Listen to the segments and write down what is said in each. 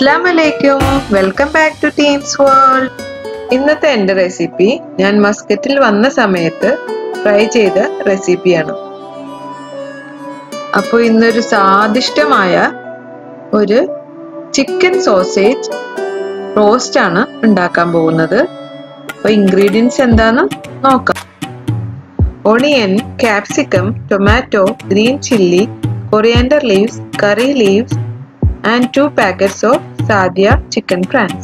അസ്സാം വലൈക്കും welcome back to teams world ഇന്നത്തെ എൻ്റെ റെസിപ്പി ഞാൻ മസ്കറ്റിൽ വന്ന സമയത്ത് ട്രൈ ചെയ്ത റെസിപ്പിയാണ് അപ്പോൾ ഇന്നൊരു സ്വാദിഷ്ടമായ ഒരു ചിക്കൻ സോസേജ് റോസ്റ്റ് ആണ് ഉണ്ടാക്കാൻ പോകുന്നത് അപ്പോൾ ഇൻഗ്രീഡിയൻസ് എന്താന്ന് നോക്കാം onion capsicum tomato green chilli coriander leaves curry leaves and two packets of Sadia chicken franks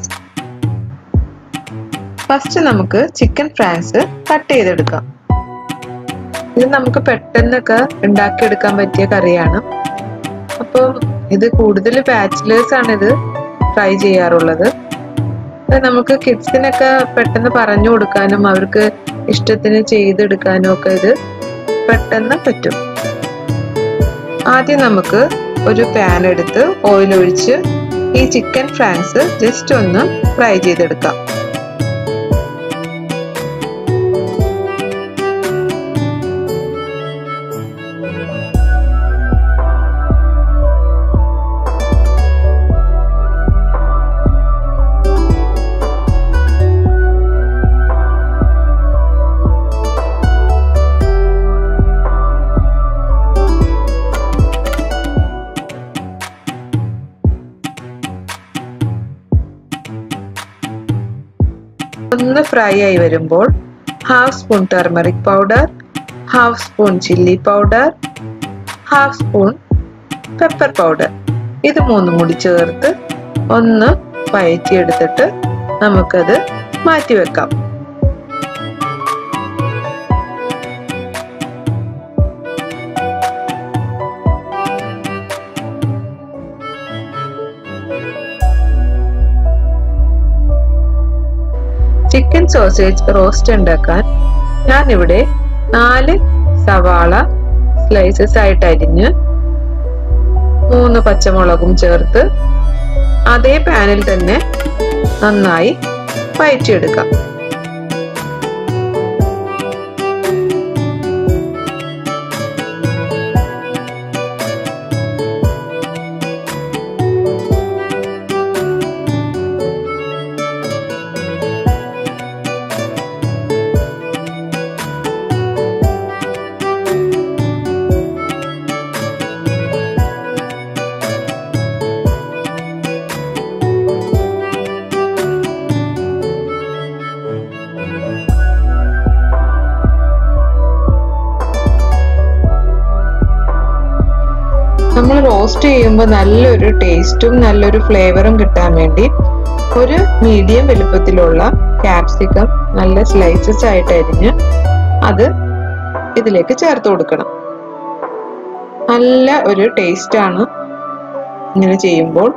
first നമുക്ക് ചിക്കൻ ഫ്രാൻസ് കട്ട് ചെയ്തെടുക്കാം ഇത് നമുക്ക് പെട്ടെന്നൊക്കെ ഉണ്ടാക്കിയെടുക്കാൻ പറ്റിയ കറിയാണ് അപ്പം ഇത് കൂടുതൽ ബാച്ചിലേഴ്സ് ആണ് ഇത് ട്രൈ ചെയ്യാറുള്ളത് നമുക്ക് കിഡ്സിനൊക്കെ പെട്ടെന്ന് പറഞ്ഞു കൊടുക്കാനും അവർക്ക് ഇഷ്ടത്തിന് ചെയ്തെടുക്കാനും ഒക്കെ ഇത് പെട്ടെന്ന് പറ്റും ആദ്യം നമുക്ക് ഒരു പാൻ എടുത്ത് ഓയിൽ ഒഴിച്ച് ഈ ചിക്കൻ ഫ്രാൻസ് ജസ്റ്റ് ഒന്ന് ഫ്രൈ ചെയ്തെടുക്കാം ഒന്ന് ഫ്രൈ ആയി വരുമ്പോൾ half spoon turmeric powder half spoon chilli powder half spoon pepper powder ഇത് മൂന്നും കൂടി ചേർത്ത് ഒന്ന് വയറ്റിയെടുത്തിട്ട് നമുക്കത് മാറ്റി വെക്കാം ചിക്കൻ സോസേജ് റോസ്റ്റ് ഉണ്ടാക്കാൻ ഞാനിവിടെ നാല് സവാള സ്ലൈസസ് ആയിട്ട് അരിഞ്ഞ് മൂന്ന് പച്ചമുളകും ചേർത്ത് അതേ പാനിൽ തന്നെ നന്നായി വയറ്റിയെടുക്കാം നമ്മൾ റോസ്റ്റ് ചെയ്യുമ്പോൾ നല്ലൊരു ടേസ്റ്റും നല്ലൊരു ഫ്ലേവറും കിട്ടാൻ വേണ്ടി ഒരു മീഡിയം വലുപ്പത്തിലുള്ള ക്യാപ്സിക്കം നല്ല സ്ലൈസസ് ആയിട്ട് അരിഞ്ഞ് അത് ഇതിലേക്ക് ചേർത്ത് കൊടുക്കണം നല്ല ഒരു ടേസ്റ്റ് ആണ് ഇങ്ങനെ ചെയ്യുമ്പോൾ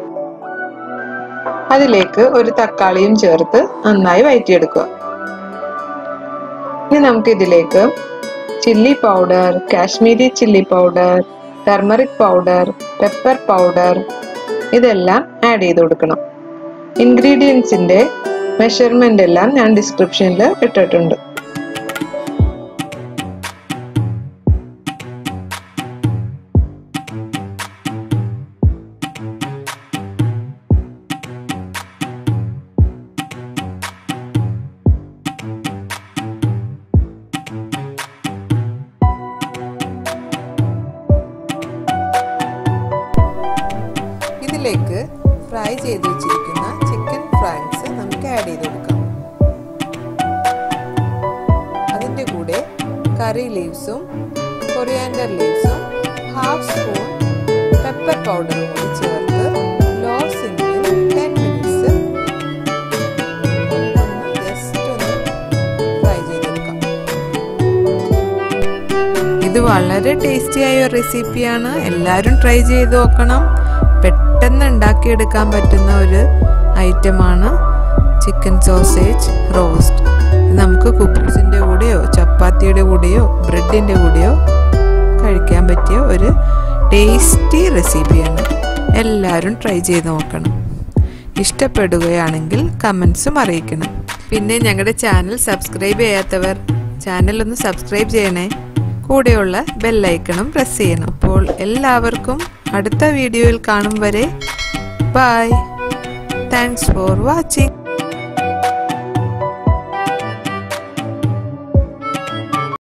അതിലേക്ക് ഒരു തക്കാളിയും ചേർത്ത് നന്നായി വയറ്റിയെടുക്കുക ഇനി നമുക്ക് ഇതിലേക്ക് chilli powder Kashmiri chilli powder turmeric powder pepper powder ഇതെല്ലാം ആഡ് ചെയ്ത് കൊടുക്കണം ഇൻഗ്രീഡിയൻസിന്റെ മെഷർമെന്റ് എല്ലാം ഞാൻ ഡിസ്ക്രിപ്ഷനിൽ ഇട്ടിട്ടുണ്ട് ഇതിലേക്ക് ഫ്രൈ ചെയ്ത് വെച്ചിരിക്കുന്ന ചിക്കൻ ഫ്രാങ്ക്സ് നമുക്ക് ആഡ് ചെയ്ത് കൊടുക്കാം അതിൻ്റെ കൂടെ കറി ലീവ്സും കൊറിയാൻഡർ ലീവ്സും ഹാഫ് സ്പൂൺ പെപ്പർ പൗഡറും കൂടി ചേർത്ത് ലോ സിമ്മിൽ ടെൻ മിനിറ്റ്സ് ഒന്ന് ജസ്റ്റ് ഒന്ന് ഫ്രൈ ചെയ്തെടുക്കാം ഇത് വളരെ ടേസ്റ്റിയായ ഒരു റെസിപ്പിയാണ് എല്ലാവരും ട്രൈ ചെയ്ത് നോക്കണം പെട്ടെന്ന് ഉണ്ടാക്കിയെടുക്കാൻ പറ്റുന്ന ഒരു ഐറ്റമാണ് ചിക്കൻ സോസേജ് റോസ്റ്റ് നമുക്ക് കുബൂസിൻ്റെ കൂടെയോ ചപ്പാത്തിയുടെ കൂടെയോ ബ്രെഡിൻ്റെ കൂടെയോ കഴിക്കാൻ പറ്റിയ ഒരു ടേസ്റ്റി റെസിപ്പിയാണ് എല്ലാവരും ട്രൈ ചെയ്ത് നോക്കണം ഇഷ്ടപ്പെടുകയാണെങ്കിൽ കമൻസും അറിയിക്കണം പിന്നെ ഞങ്ങളുടെ ചാനൽ സബ്സ്ക്രൈബ് ചെയ്യാത്തവർ ചാനൽ ഒന്ന് സബ്സ്ക്രൈബ് ചെയ്യണേ കൂടെയുള്ള ബെല്ലൈക്കണും പ്രസ് ചെയ്യണം അപ്പോൾ എല്ലാവർക്കും അടുത്ത വീഡിയോയിൽ കാണും വരെ ബൈ താങ്ക്സ് ഫോർ വാച്ചിങ്